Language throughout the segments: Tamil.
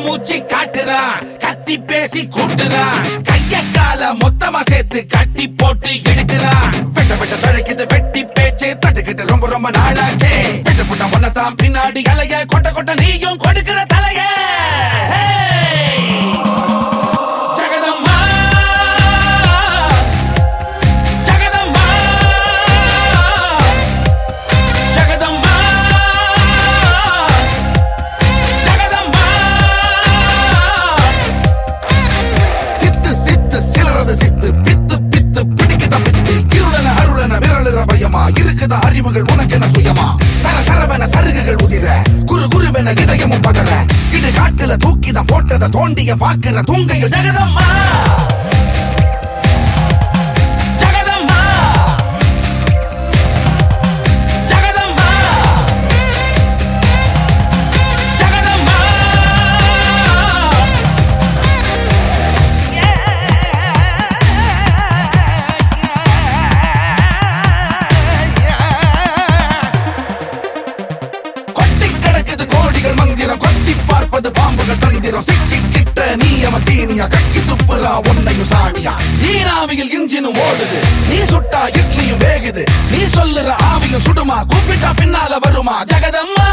கண்ணாமூச்சி காட்டுறான் கத்தி பேசி கூட்டுறான் கைய கால மொத்தமா சேர்த்து கட்டி போட்டு எடுக்கிறான் வெட்ட வெட்ட தழைக்குது வெட்டி பேச்சு தட்டுக்கிட்டு ரொம்ப ரொம்ப நாளாச்சே வெட்ட புட்ட ஒன்னதான் பின்னாடி அலைய கொட்ட கொட்ட நீயும் கொடுக்கிற தலைய ஜெகதம்மா ஜெகதம்மா ஜெகதம்மா ஜெகதம்மா சித்து சித்து சிலரது சித்து பித்து பித்து பிடிக்குத பித்து இருளன அருளன விரலுற பயமா இருக்குத அறிவுகள் உனக்கென சுயமா சர சரவென சருகுகள் உதிர குரு குருவென இதயமும் பதற இடு காட்டுல தூக்கிதான் போட்டத தோண்டிய பாக்குற தூங்கையில் ஜெகதம்மா ஜெகதம்மா ஜெகதம்மா ஜெகதம்மா கொட்டி கிடக்குது கோடிகள் மந்திரம் கொத்தி பார்ப்பது பாம்புகள் தந்திரம் சிக்கி கிட்ட நீ அவன் தீனியா கக்கி துப்புறா உன்னையும் சாணியா நீராவியில் இன்ஜினும் ஓடுது நீ சுட்டா இட்லியும் வேகுது நீ சொல்லுற ஆவியும் சுடுமா கூப்பிட்டா பின்னால வருமா ஜெகதம்மா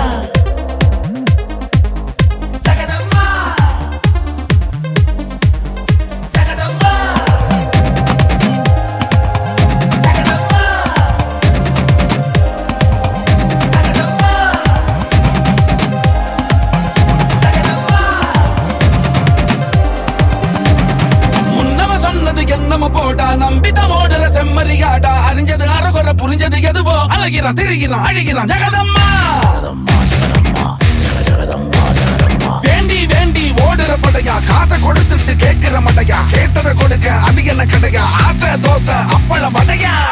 ஜெகதம்மா ஜெகதம்மா ஜெகதம்மா ஜெகதம்மா முன்னம சொன்னது என்னமோ போடா நம்பிதான் ஓடுற செம்மறியாடா அறிஞ்சது அறகுற புரிஞ்சது எதுவோ அழகிறான் திரிகிறான் அழுகிறான் ஜெகதம்மா வேண்டி வேண்டி ஓடுற படையா காசை கொடுத்துட்டு கேட்கிற மடையா கேட்டதை கொடுக்க அது என்ன கடையா ஆசை தோசை அப்பளம் வடையா